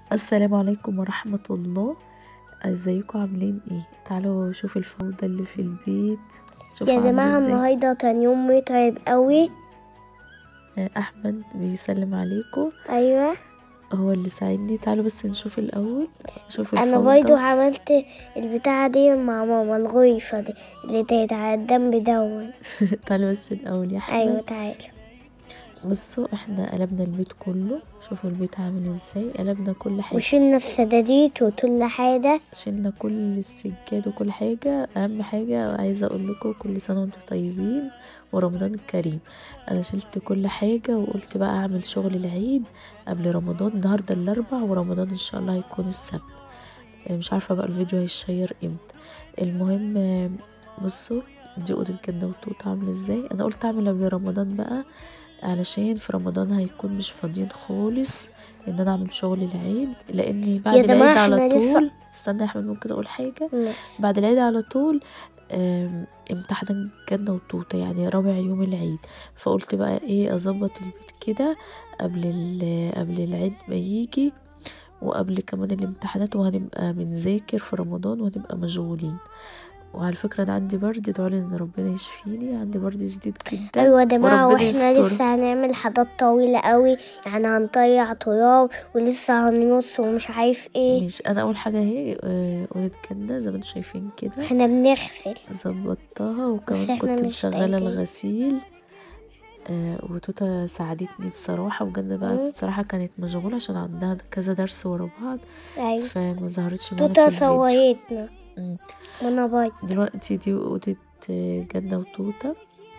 السلام عليكم ورحمة الله ازيكم عاملين ايه تعالوا شوفوا الفوضى اللي في البيت شوفوا يا عامل جماعة ازاي النهاردة كان يوم متعب قوي آه، احمد بيسلم عليكم أيوة هو اللي ساعدني تعالوا بس نشوف الاول شوفوا أنا الفوضى برضو عملت البتاعة دي مع ماما الغرفة دي اللي كانت على الجنب دون تعالوا بس الاول يا احمد أيوة تعالى بصوا احنا قلبنا البيت كله شوفوا البيت عامل ازاي قلبنا كل حاجة وشلنا السداديت وكل حاجة شلنا كل السجاد وكل حاجة أهم حاجة عايزة أقول لكم كل سنة وانتم طيبين ورمضان كريم أنا شلت كل حاجة وقلت بقى أعمل شغل العيد قبل رمضان النهاردة الأربع ورمضان إن شاء الله هيكون السبت آه، مش عارفة بقى الفيديو هيشير امتى المهم آه، بصوا دي أوضة جنة وتوت عاملة ازاي أنا قلت أعمل قبل رمضان بقى علشان في رمضان هيكون مش فاضيين خالص ان انا اعمل شغل العيد لاني بعد يا جماعة العيد على احنا لسه- طول استنى يا احمد ممكن اقول حاجه ماشي بعد العيد على طول آم، امتحان جنة وتوتة يعني رابع يوم العيد فقلت بقى ايه اظبط البيت كده قبل ال- قبل العيد ما يجي وقبل كمان الامتحانات وهنبقى بنذاكر في رمضان وهنبقى مشغولين وعلى فكرة أنا عندي برد ادعولي إن ربنا يشفيني عندي برد شديد جدا أيوة يا جماعة وربنا واحنا يستر. لسه هنعمل حاجات طويلة قوي يعني هنطيع تراب ولسه هنرص ومش عارف ايه مش أنا أول حاجة اهي آه، أوضة جنة زي ما انتم شايفين كده احنا بنغسل ظبطتها وكمان احنا كنت مش مشغلة طايقين. الغسيل آه وتوتا ساعدتني بصراحة وجنة بقى مم. بصراحة كانت مشغولة عشان عندها كذا درس ورا بعض أيوة فما ظهرتش معانا في توتا الفيديو صورتنا مم. وانا باي دلوقتي دي أوضة آه، جنة وتوتا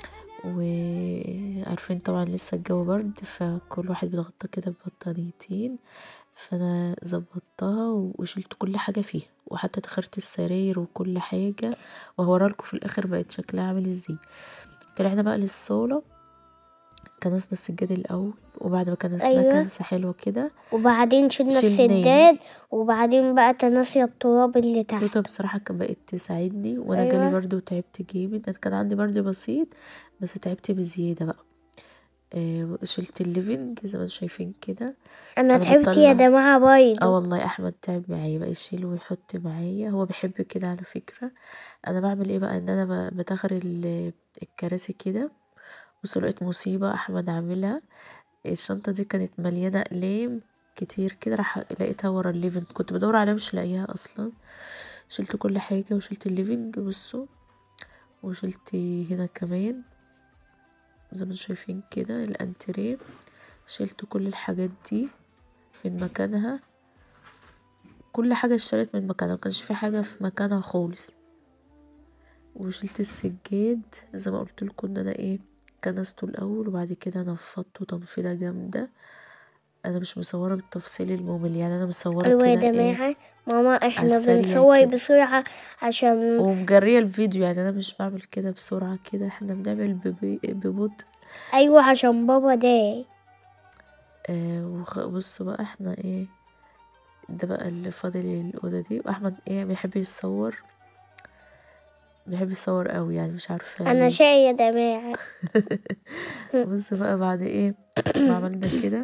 وعارفين طبعا لسه الجو برد فكل واحد بيتغطى كده ببطانيتين فانا ظبطتها وشلت كل حاجة فيها وحتى تخرت السراير وكل حاجة وهورالكم في الاخر بقت شكلها عامل ازاي طلعنا بقى للصالة كنسنا السجاد الاول وبعد ما كنسناه أيوة. كنسة حلوة كده وبعدين شلنا شلناه. السداد وبعدين بقى تناسي التراب اللي تحت توتا بصراحة كان بقت تساعدني وانا أيوة. جالي برد وتعبت جامد انا كان عندي برد بسيط بس تعبت بزيادة بقى آه شلت الليفنج زي ما انتم شايفين كده انا أنا تعبت يا بطلع. جماعة اه بايظ والله احمد تعب معايا بقى يشيل ويحط معايا هو بيحب كده على فكرة انا بعمل ايه بقى ان انا ب- بتغر ال- الكراسي كده بصوا لقيت مصيبة احمد عاملها الشنطة دي كانت مليانة اقلام كتير كده راح لقيتها ورا الليفنج كنت بدور عليها مش لاقيها اصلا شلت كل حاجة وشلت الليفنج بصوا وشلت هنا كمان زي ما انتم شايفين كده الانتريه شلت كل الحاجات دي من مكانها كل حاجة اشتريت من مكانها مكانش في حاجة في مكانها خالص وشلت السجاد زي ما قلت لكم ان انا ايه كنسته الاول وبعد كده نفضته تنفيضه جامده انا مش مصوره بالتفصيل الممل يعني انا مصوره ايوه يا كده ايه جماعة ماما احنا السريع بنصور كده. بسرعة عشان ومجريه الفيديو يعني انا مش بعمل كده بسرعه كده احنا بنعمل ببي- ببطء ايوه عشان بابا ده آه وخ- بصوا بقى احنا ايه ده بقى اللي فاضل الاوضه دي واحمد ايه بيحب يصور بيحب يصور قوي يعني مش عارفه انا ليه. شاي يا جماعة بص بقى بعد ايه ما عملنا كده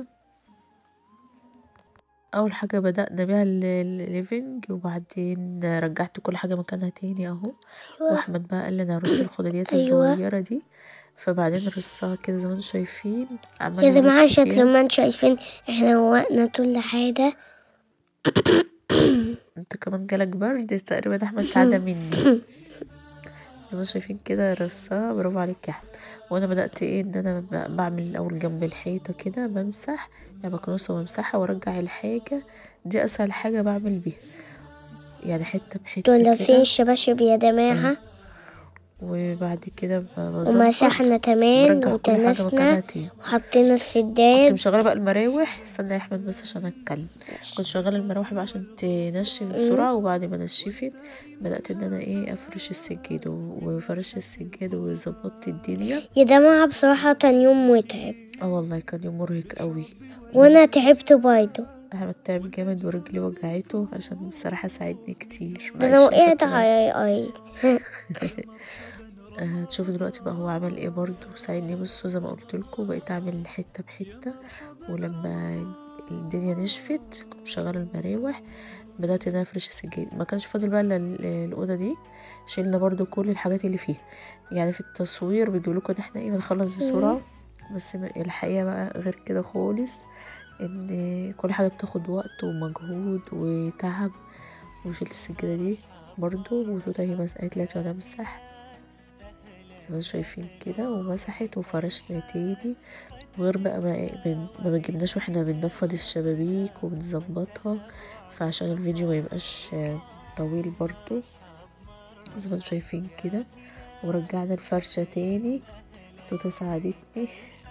اول حاجه بدأنا بيها ال- ال- الليفينج وبعدين رجعت كل حاجه مكانها تاني اهو واحمد بقى قال لي انا ارص الخضريات أيوة. الصغيره دي فبعدين رصها كده زي ما انتم شايفين عمال يا جماعة يرص شكل فيها. ما انتوا شايفين احنا وقنا كل حاجة انت كمان جالك برد تقريبا احمد تعدى مني زي ما انتم شايفين كده رصها برافو عليك يا احمد وانا بدأت ايه ان انا ب- بعمل الاول جنب الحيطه كده بمسح يعني بكنسها وامسحها وارجع الحاجه دي اسهل حاجه بعمل بيها يعني حته بحته دول لابسين كده الشباشب يا جماعة وبعد كده ب- بظبط ومسحنا كمان برجع كل حاجه مكانها وتنسنا تاني وحطينا كنت السداد مشغله بقى المراوح استنى يا احمد بس عشان اتكلم كنت شغاله المراوح بقى عشان تنشف بسرعه وبعد ما نشفت بدات ان انا ايه افرش السجاد و- وفرش السجاد وظبطت الدنيا يا جماعة بصراحة كان يوم متعب اه والله كان يوم مرهق قوي وانا تعبت برضه احمد تعب جامد ورجلي وجعته عشان بصراحه ساعدني كتير ده معلش انا أنا وقعت كنت بقى- على اي آه، هتشوفوا دلوقتي بقى هو عمل ايه برضو ساعدني بصوا زي ما قلت لكم بقيت اعمل حته بحته ولما الدنيا نشفت كنت مشغله المراوح بدأت ان انا افرش السجاد ما كانش فاضل بقى الا ال- الأوضة دي شلنا برضو كل الحاجات اللي فيها يعني في التصوير بيقولولكوا ان احنا ايه بنخلص بسرعة بس م- الحقيقة بقى غير كده خالص ان كل حاجة بتاخد وقت ومجهود وتعب وشلت السجادة دي برضو وتوتا هي مس- قالت لي وانا امسح زي ما انتوا شايفين كده ومسحت وفرشنا تاني وغير بقى ما بن- ما بنجيبناش واحنا بننفض الشبابيك وبنظبطها فعشان الفيديو ما يبقاش آه، طويل برضو زي ما انتوا شايفين كده ورجعنا الفرشة تاني توتا ساعدتني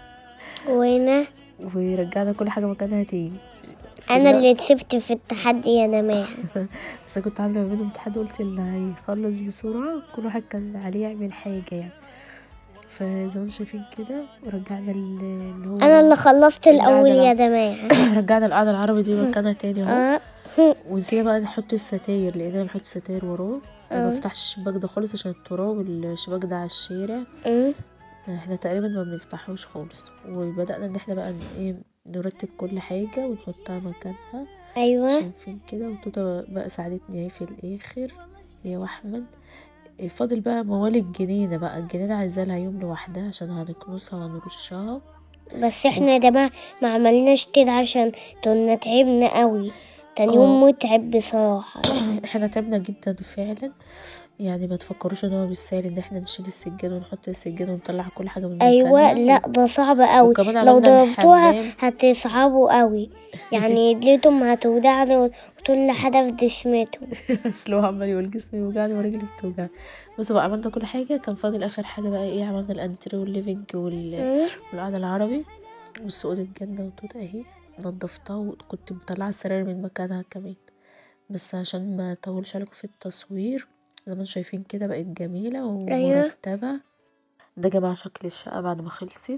وانا ورجعنا كل حاجة مكانها تاني انا لا. اللي كسبت في التحدي يا جماعة بس أنا كنت عاملة ما بينهم تحدي قلت اللي هيخلص بسرعة كل واحد كان عليه يعمل حاجة يعني فزي ما انتوا شايفين كده ورجعنا ال- اللي هو انا اللي خلصت الاول القعدة يا جماعة رجعنا القعدة العربي دي مكانها تاني اهو اه ونسينا بقى نحط الستاير لان انا بحط الستاير وراه انا ما بفتحش الشباك ده خالص عشان التراب الشباك ده على الشارع أمم. احنا تقريبا ما بنفتحوش خالص وبدأنا ان احنا بقى ن- ايه نرتب كل حاجة ونحطها مكانها ايوه شايفين كده وتوتا بقى ساعدتني اهي في الاخر هي واحمد إيه فاضل بقى موال الجنينة بقى الجنينة عايزة لها يوم لوحدها عشان هنكنسها وهنرشها بس احنا يا جماعة ما عملناش كده عشان كنا تعبنا قوي كان يوم متعب بصراحة احنا تعبنا جدا فعلا يعني ما تفكروش ان هو بالسهل ان احنا نشيل السجاد ونحط السجاد ونطلع كل حاجة من ايوه مكانها. لا ده صعب قوي وكمان لو عملنا ضربتوها الحمام. هتصعبوا قوي يعني ايديتهم هتوجعني وكل حاجة في جسمتهم بس لو عمال يقول جسمي وجعني ورجلي بتوجعني بس بقى عملنا كل حاجة كان فاضل آخر حاجة بقى ايه عملنا الانتري والليفينج وال... أمم. والقعدة العربي بص أوضة الجنة وتوتا اهي نضفتها وكنت مطلعة السراير من مكانها كمان بس عشان ما اطولش عليكم في التصوير زي ما انتوا شايفين كده بقت جميلة أيوة. ومرتبة ده يا جماعة شكل الشقة بعد ما خلصت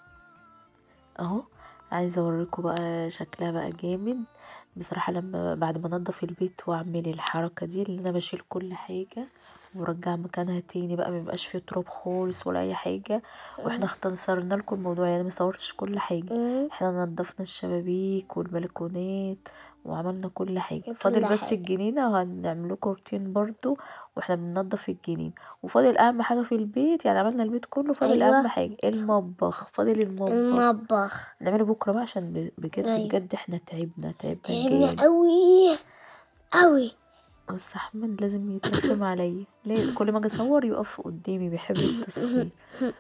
اهو عايزة اوريكم بقى شكلها بقى جامد بصراحة لما بعد ما انضف البيت واعمل الحركة دي اللي انا بشيل كل حاجة وارجع مكانها تاني بقى ميبقاش فيه تراب خالص ولا اي حاجة واحنا اختصرنا لكم الموضوع يعني مصورتش كل حاجة أمم. احنا نضفنا الشبابيك والبلكونات وعملنا كل حاجة كل فاضل بس حاجة. الجنينة وهنعمل لكم روتين برضو واحنا بننضف الجنين وفاضل اهم حاجة في البيت يعني عملنا البيت كله فاضل أيوة. اهم حاجة المطبخ فاضل المطبخ المطبخ نعمله بكرة بقى عشان ب- بجد أيوة. بجد احنا تعبنا تعبنا تعبنا جامد قوي قوي بس احمد لازم يترخم عليا ليه كل ما اجي اصور يقف قدامي بيحب التصوير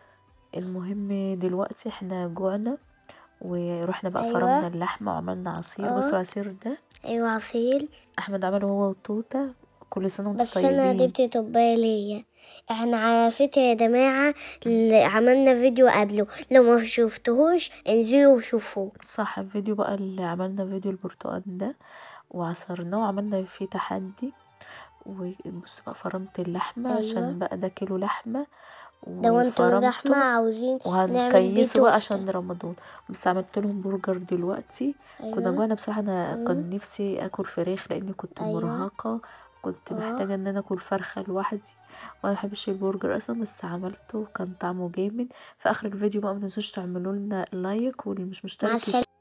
المهم دلوقتي احنا جوعنا ورحنا بقى أيوة. فرمنا اللحمة وعملنا عصير آه. بصوا العصير ده ايوه عصير احمد عمله هو وتوتا كل سنة وانتم بس انا طيبين جبت طباية ليا احنا على فكرة يا جماعة اللي عملنا فيديو قبله لو ما شفتهوش انزلوا وشوفوه صح الفيديو بقى اللي عملنا فيديو البرتقال ده وعصرناه وعملنا فيه تحدي وبص بقى فرمت اللحمة أيوة. عشان بقى ده كيلو لحمة لو انتوا وفرمته لحمة عاوزين نعمل بيه وهنكيسه بقى توستة. عشان رمضان بس عملت لهم برجر دلوقتي كنا أيوة. جوعنا بصراحة انا مم. كان نفسي اكل فراخ لاني كنت أيوة. مرهقة كنت آه. محتاجة ان انا اكل فرخة لوحدي وانا مبحبش البرجر اصلا بس عملته وكان طعمه جامد في اخر الفيديو بقى متنسوش تعملوا لنا لايك واللي مش مع مشترك السلامة